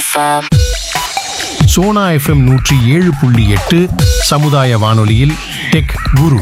FM. Sona FM நூற்றி ஏழு புள்ளி எட்டு சமுதாய வானொலியில் டெக் குரு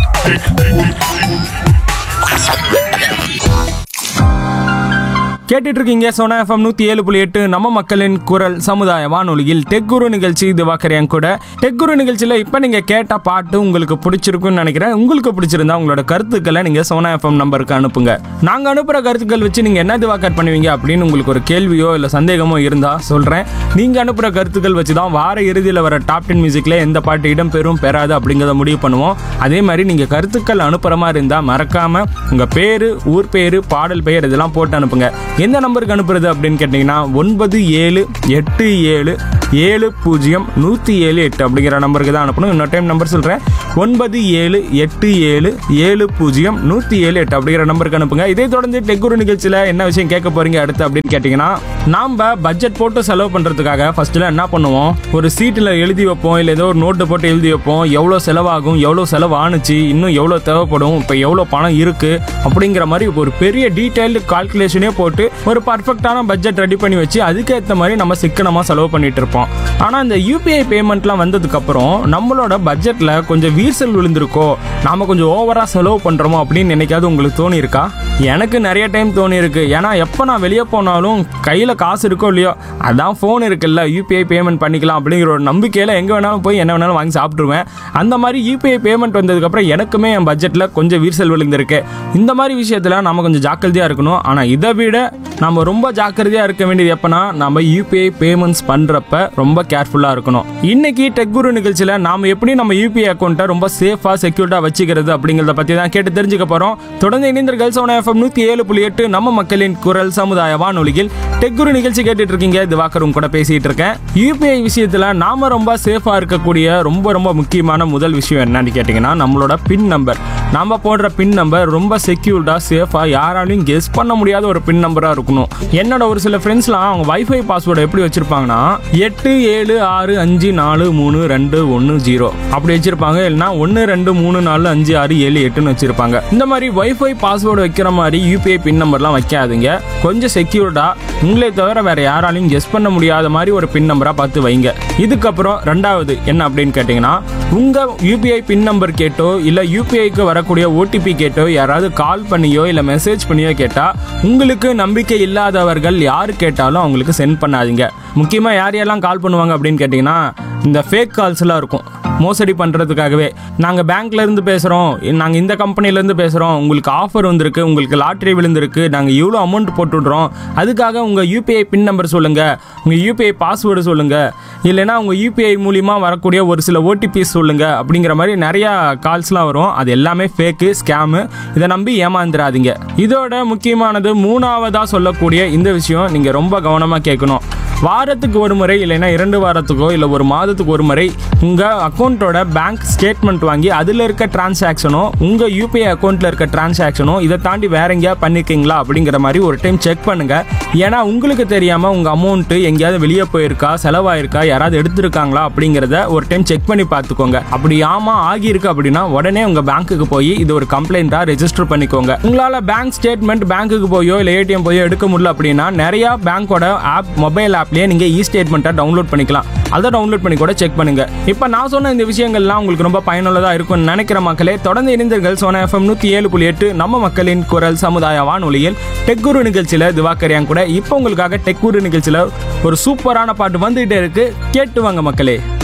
கேட்டுட்டு இருக்கீங்க சோனா எஃப்எம் நூத்தி ஏழு புள்ளி எட்டு நம்ம மக்களின் குரல் சமுதாய வானொலியில் டெக் குரு நிகழ்ச்சி திவாகர் என் கூட டெக் குரு நிகழ்ச்சியில் இப்போ நீங்க கேட்ட பாட்டு உங்களுக்கு பிடிச்சிருக்குன்னு நினைக்கிறேன் உங்களுக்கு பிடிச்சிருந்தா உங்களோட கருத்துக்களை நீங்க சோனா எஃப்எம் நம்பருக்கு அனுப்புங்க நாங்க அனுப்புற கருத்துக்கள் வச்சு நீங்க என்ன திவாகர் பண்ணுவீங்க அப்படின்னு உங்களுக்கு ஒரு கேள்வியோ இல்ல சந்தேகமோ இருந்தா சொல்றேன் நீங்க அனுப்புற கருத்துக்கள் வச்சு தான் வார இறுதியில் வர டாப் டென் மியூசிக்ல எந்த பாட்டு இடம் பெறும் பெறாது அப்படிங்கிறத முடிவு பண்ணுவோம் அதே மாதிரி நீங்க கருத்துக்கள் அனுப்புற மாதிரி இருந்தா மறக்காம உங்க பேரு ஊர் பேரு பாடல் பெயர் இதெல்லாம் போட்டு அனுப்புங்க எந்த நம்பருக்கு அனுப்புறது அப்படின்னு கேட்டிங்கன்னா ஒன்பது ஏழு எட்டு ஏழு ஏழு பூஜ்ஜியம் நூற்றி ஏழு எட்டு அப்படிங்கிற நம்பருக்கு தான் அனுப்பணும் இன்னொரு டைம் நம்பர் சொல்கிறேன் ஒன்பது ஏழு எட்டு ஏழு ஏழு பூஜ்ஜியம் நூற்றி ஏழு எட்டு அப்படிங்கிற நம்பருக்கு அனுப்புங்க இதை தொடர்ந்து டெக்குரு நிகழ்ச்சியில் என்ன விஷயம் கேட்க போறீங்க அடுத்து அப்படின்னு கேட்டிங்கன்னா நாம் பட்ஜெட் போட்டு செலவு பண்ணுறதுக்காக ஃபர்ஸ்ட்டில் என்ன பண்ணுவோம் ஒரு சீட்டில் எழுதி வைப்போம் இல்லை ஏதோ ஒரு நோட்டு போட்டு எழுதி வைப்போம் எவ்வளோ செலவாகும் எவ்வளோ செலவு ஆணுச்சு இன்னும் எவ்வளோ தேவைப்படும் இப்போ எவ்வளோ பணம் இருக்குது அப்படிங்கிற மாதிரி ஒரு பெரிய டீட்டெயில்டு கால்குலேஷனே போட்டு ஒரு பர்ஃபெக்டான பட்ஜெட் ரெடி பண்ணி வச்சு அதுக்கேற்ற மாதிரி நம்ம சிக்கனமாக செலவு பண்ணிட்டு இருப்போம் ஆனால் இந்த யூபிஐ பேமெண்ட்லாம் வந்ததுக்கப்புறம் நம்மளோட பட்ஜெட்டில் கொஞ்சம் வீர்சல் விழுந்திருக்கோ நாம கொஞ்சம் ஓவராக செலவு பண்ணுறோமோ அப்படின்னு நினைக்காது உங்களுக்கு தோணி இருக்கா எனக்கு நிறைய டைம் தோணி இருக்கு ஏன்னா எப்போ நான் வெளியே போனாலும் கையில் காசு இருக்கோ இல்லையோ அதான் ஃபோன் இருக்குல்ல யூபிஐ பேமெண்ட் பண்ணிக்கலாம் அப்படிங்கிற ஒரு நம்பிக்கையில் எங்கே வேணாலும் போய் என்ன வேணாலும் வாங்கி சாப்பிட்ருவேன் அந்த மாதிரி யூபிஐ பேமெண்ட் வந்ததுக்கப்புறம் எனக்குமே என் பட்ஜெட்டில் கொஞ்சம் வீர்சல் விழுந்திருக்கு இந்த மாதிரி விஷயத்தில் நம்ம கொஞ்சம் ஜாக்கிரதையாக இருக்கணும் ஆனால் இதை விட நம்ம ரொம்ப ஜாக்கிரதையாக இருக்க வேண்டியது எப்போனா நம்ம யூபிஐ பேமெண்ட்ஸ் பண்ணுறப்ப ரொம்ப கேர்ஃபுல்லாக இருக்கணும் இன்னைக்கு டெக் குரு நிகழ்ச்சியில் நாம் எப்படி நம்ம யூபிஐ அக்கௌண்ட்டை ரொம்ப சேஃபாக செக்யூர்டாக வச்சுக்கிறது அப்படிங்கிறத பற்றி தான் கேட்டு தெரிஞ்சுக்க போகிறோம் தொடர்ந்து இணைந்தர்கள் சோனா எஃப்எம் நூற்றி ஏழு புள்ளி எட்டு நம்ம மக்களின் குரல் சமுதாய வானொலியில் டெக் குரு நிகழ்ச்சி கேட்டுட்டு இருக்கீங்க திவாகரும் கூட பேசிட்டு இருக்கேன் யூபிஐ விஷயத்தில் நாம ரொம்ப சேஃபாக இருக்கக்கூடிய ரொம்ப ரொம்ப முக்கியமான முதல் விஷயம் என்னன்னு கேட்டிங்கன்னா நம்மளோட பின் நம்பர் நாம போடுற பின் நம்பர் ரொம்ப செக்யூர்டாக சேஃபாக யாராலையும் கெஸ் பண்ண முடியாத ஒரு பின் நம்பராக இருக்கணும் என்னோட ஒரு சில ஃப்ரெண்ட்ஸ்லாம் அவங்க வைஃபை பாஸ்வேர்டை எப்படி வச்சிருப்பாங்கன்னா எட்டு ஏழு ஆறு அஞ்சு நாலு மூணு ரெண்டு ஒன்று ஜீரோ அப்படி வச்சிருப்பாங்க இல்லைன்னா ஒன்று ரெண்டு மூணு நாலு அஞ்சு ஆறு ஏழு எட்டுன்னு வச்சிருப்பாங்க இந்த மாதிரி வைஃபை பாஸ்வேர்டு வைக்கிற மாதிரி யூபிஐ பின் நம்பர்லாம் வைக்காதீங்க கொஞ்சம் செக்யூர்டா உங்களை தவிர வேற யாராலையும் கெஸ் பண்ண முடியாத மாதிரி ஒரு பின் நம்பரா பார்த்து வைங்க இதுக்கப்புறம் ரெண்டாவது என்ன அப்படின்னு கேட்டிங்கன்னா உங்க யூபிஐ பின் நம்பர் கேட்டோ இல்ல யூபிஐக்கு வரக்கூடிய ஓடிபி கேட்டோ யாராவது கால் பண்ணியோ இல்ல மெசேஜ் பண்ணியோ கேட்டா உங்களுக்கு நம்பிக்கை இல்லாதவர்கள் யார் கேட்டாலும் அவங்களுக்கு சென்ட் பண்ணாதீங்க முக்கியமா யார் யாரெல்லாம் கால் பண்ணுவாங்க அப்படின்னு கேட்டிங்கன்னா இந்த ஃபேக் கால்ஸ்லாம் இருக்கும் மோசடி பண்ணுறதுக்காகவே நாங்கள் பேங்க்ல இருந்து பேசுகிறோம் நாங்கள் இந்த கம்பெனிலேருந்து பேசுகிறோம் உங்களுக்கு ஆஃபர் வந்திருக்கு உங்களுக்கு லாட்ரி விழுந்திருக்கு நாங்கள் இவ்வளோ அமௌண்ட் போட்டுடுறோம் அதுக்காக உங்கள் யூபிஐ பின் நம்பர் சொல்லுங்கள் உங்கள் யூபிஐ பாஸ்வேர்டு சொல்லுங்கள் இல்லைன்னா உங்கள் யூபிஐ மூலிமா வரக்கூடிய ஒரு சில ஓடிபிஸ் சொல்லுங்கள் அப்படிங்கிற மாதிரி நிறையா கால்ஸ்லாம் வரும் அது எல்லாமே ஃபேக்கு ஸ்கேமு இதை நம்பி ஏமாந்துடாதீங்க இதோட முக்கியமானது மூணாவதாக சொல்லக்கூடிய இந்த விஷயம் நீங்கள் ரொம்ப கவனமாக கேட்கணும் வாரத்துக்கு ஒரு முறை இல்லைன்னா இரண்டு வாரத்துக்கோ இல்லை ஒரு மாதத்துக்கு ஒரு முறை உங்கள் அக்கௌண்ட்டோட பேங்க் ஸ்டேட்மெண்ட் வாங்கி அதில் இருக்க டிரான்சாக்ஷனோ உங்கள் யூபிஐ அக்கௌண்ட்டில் இருக்க டிரான்சாக்ஷனோ இதை தாண்டி வேற எங்கேயா பண்ணிருக்கீங்களா அப்படிங்கிற மாதிரி ஒரு டைம் செக் பண்ணுங்க ஏன்னா உங்களுக்கு தெரியாமல் உங்கள் அமௌண்ட்டு எங்கேயாவது வெளியே போயிருக்கா செலவாயிருக்கா யாராவது எடுத்திருக்காங்களா அப்படிங்கிறத ஒரு டைம் செக் பண்ணி பார்த்துக்கோங்க அப்படி ஆமா ஆகியிருக்கு அப்படின்னா உடனே உங்கள் பேங்க்குக்கு போய் இது ஒரு கம்ப்ளைண்ட்டாக ரெஜிஸ்டர் பண்ணிக்கோங்க உங்களால் பேங்க் ஸ்டேட்மெண்ட் பேங்க்குக்கு போயோ இல்லை ஏடிஎம் போயோ எடுக்க முடியல அப்படின்னா நிறைய பேங்க்கோட ஆப் மொபைல் ஆப்லேயே நீங்கள் இ ஸ்டேட்மெண்ட்டை டவுன்லோட் பண்ணிக்கலாம் அதை டவுன்லோட் பண்ணி கூட செக் பண்ணுங்க இப்போ நான் சொன்ன இந்த விஷயங்கள்லாம் உங்களுக்கு ரொம்ப பயனுள்ளதாக இருக்கும்னு நினைக்கிற மக்களே தொடர்ந்து இணைந்தர்கள் சோனா எஃப்எம் நூற்றி ஏழு புள்ளி எட்டு நம்ம மக்களின் குரல் சமுதாய வானொலியில் டெக்குரு நிகழ்ச்சியில் திவாக்கரியான் கூட இப்போ உங்களுக்காக டெக்குரு நிகழ்ச்சியில் ஒரு சூப்பரான பாட்டு வந்துகிட்டே இருக்கு கேட்டு வாங்க மக்களே